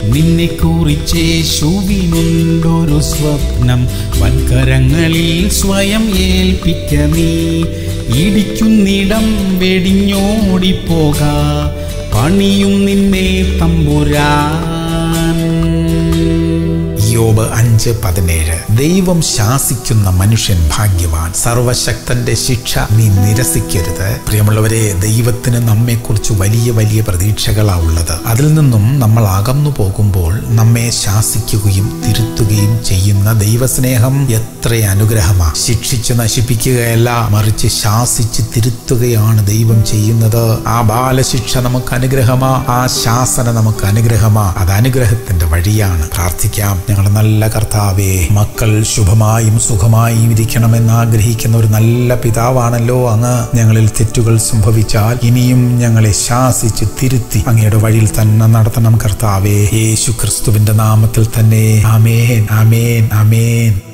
നിന്നെ കുറിച്ചേശുവിനുണ്ടൊരു സ്വപ്നം വൻകരങ്ങളിൽ സ്വയം ഏൽപ്പിക്ക നീ ഇടിക്കുന്നിടം വെടിഞ്ഞോടിപ്പോക പണിയും നിന്നെ തമ്പുരാൻ യോബ് അഞ്ച് പതിനേഴ് ദൈവം ശാസിക്കുന്ന മനുഷ്യൻ ഭാഗ്യവാൻ സർവശക്തന്റെ ശിക്ഷ നീ നിരസിക്കരുത് പ്രിയമുള്ളവരെ ദൈവത്തിന് നമ്മെക്കുറിച്ച് വലിയ വലിയ പ്രതീക്ഷകളാ ഉള്ളത് അതിൽ നിന്നും നമ്മൾ അകന്നു പോകുമ്പോൾ നമ്മെ ശാസിക്കുകയും തിരുത്തുകയും ചെയ്യുന്ന ദൈവസ്നേഹം എത്ര അനുഗ്രഹമാ ശിക്ഷിച്ച് നശിപ്പിക്കുകയല്ല മറിച്ച് ശാസിച്ച് തിരുത്തുകയാണ് ദൈവം ചെയ്യുന്നത് ആ ബാലശിക്ഷ നമുക്ക് അനുഗ്രഹമാ ആ ശാസന നമുക്ക് അനുഗ്രഹമാ അത് അനുഗ്രഹത്തിന്റെ വഴിയാണ് പ്രാർത്ഥിക്കാം ഞങ്ങളുടെ നല്ല കർത്താവേ മക്കൾ ശുഭമായും സുഖമായും ഇരിക്കണമെന്ന് ആഗ്രഹിക്കുന്ന ഒരു നല്ല പിതാവാണല്ലോ അങ്ങ് ഞങ്ങളിൽ തെറ്റുകൾ സംഭവിച്ചാൽ ഇനിയും ഞങ്ങളെ ശാസിച്ച് തിരുത്തി അങ്ങയുടെ വഴിയിൽ തന്നെ നടത്തണം കർത്താവേ യേശു ക്രിസ്തുവിന്റെ നാമത്തിൽ തന്നെ ആമേൻ ആമേൻ ആമേൻ